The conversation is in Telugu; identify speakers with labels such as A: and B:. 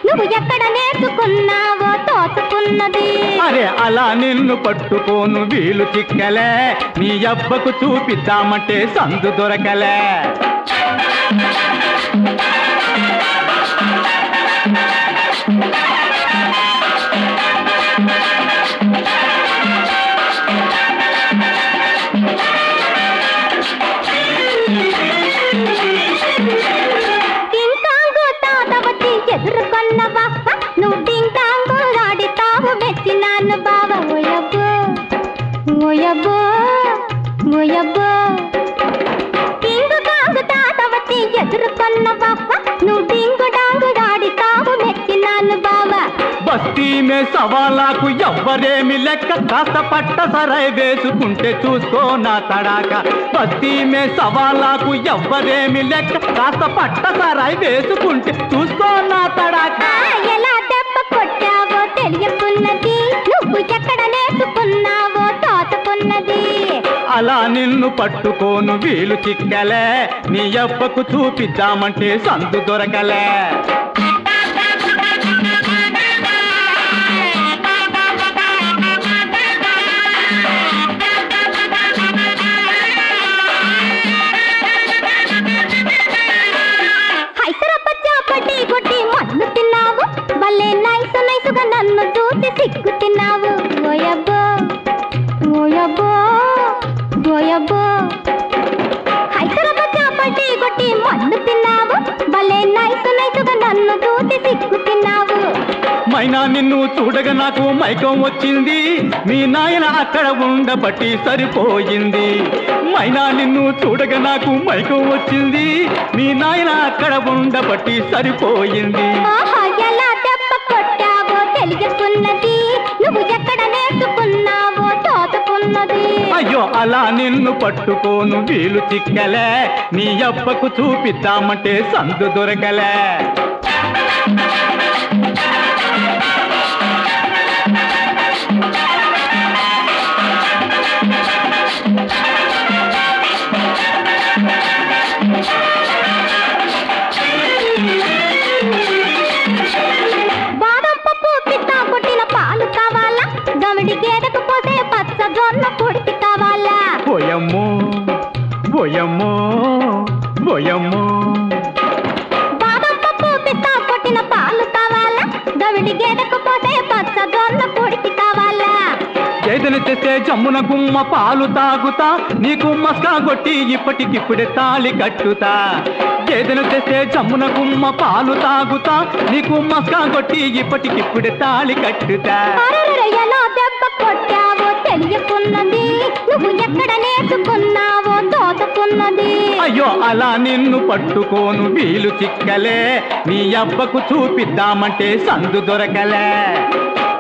A: నువ్వు ఎక్కడ నేర్చుకున్నావో తోచుకున్నది
B: అరే అలా నిన్ను పట్టుకోను వీలు చిక్కలే నీ అబ్బకు చూపిద్దామంటే సందు దొరకలే
A: టింకాంగు తాత వచ్చి ఎదుర్కొన్న బావ నువ్వు టింకాంగు ఆడితావు మెచ్చినాను బావ ఓయబ్బో ఓయబ్బో ఓయబ్బో టింగు కాంగు తాత వచ్చి ఎదుర్కొన్న బావ నువ్వు టింగు డాంగు ఆడితావు మెచ్చినాను బావ
B: బస్తీ మే సవాలాకు ఎవ్వరేమి లెక్క కాస్త పట్ట సరై వేసుకుంటే చూసుకో నా తడాక బస్తీ మే సవాలాకు ఎవ్వరేమి లెక్క కాస్త పట్ట సరై వేసుకుంటే చూసుకో నా తడాక
A: ఆ, ఎలా దెబ్బ కొట్టావో తెలియకున్నది నువ్వు ఎక్కడ నేర్చుకున్నావో తోచుకున్నది
B: అలా నిన్ను పట్టుకోను వీలు చిక్కలే నీ అబ్బకు చూపిద్దామంటే సందు దొరకలే
A: హైదరాబాద్ చాపటి కొట్టి మన్ను తిన్నావు భలే నైసు నైసుగా నన్ను చూసి సిగ్గు తిన్నావు ఓయబ్బో ఓయబ్బో ఓయబ్బో హైదరాబాద్ చాపటి కొట్టి మన్ను తిన్నావు భలే నైసు నైసుగా నన్ను చూసి సిగ్గు తిన్నావు
B: మైనా నిన్ను చూడగా నాకు మైకం వచ్చింది మీ నాయన అక్కడ ఉండబట్టి సరిపోయింది మైనా నిన్ను చూడగా నాకు మైకం వచ్చింది మీ నాయన అక్కడ ఉండబట్టి సరిపోయింది
A: ఆహా ఎలా దెబ్బ కొట్టావో తెలియకున్నది నువ్వు ఎక్కడ నేర్చుకున్నావో తోచుకున్నది
B: అయ్యో అలా నిన్ను పట్టుకోను వీలు చిక్కలే నీ అబ్బకు చూపిద్దామంటే సందు దొరకలే
A: బాదం పప్పు పిస్తా కొట్టిన పాలు కావాలా గమిడి గేదెకు పోసే పచ్చ జొన్న పొడికి కావాలా
B: పోయమ్మో పోయమ్మో పోయమ్మో
A: బాదం పప్పు పిస్తా కొట్టిన పాలు కావాలా గమిడి గేదెకు పోసే పచ్చ జొన్న పొడికి కావాలా
B: చేతులు తెస్తే జమ్మున గుమ్మ పాలు తాగుతా నీకు మస్కా కొట్టి ఇప్పటికిప్పుడే తాళి కట్టుతా చేతులు తెస్తే జమ్మున గుమ్మ పాలు తాగుతా నీకు మస్కా కొట్టి ఇప్పటికిప్పుడే తాళి కట్టుతా
A: అరెరెరె, ఎలా దెబ్బ కొట్టావో తెలియకున్నది నువ్వు ఎక్కడ నేర్చుకున్నావో తోచుకున్నది
B: అయ్యో అలా నిన్ను పట్టుకోను వీలు చిక్కలే నీ అబ్బకు చూపిద్దామంటే సందు దొరకలే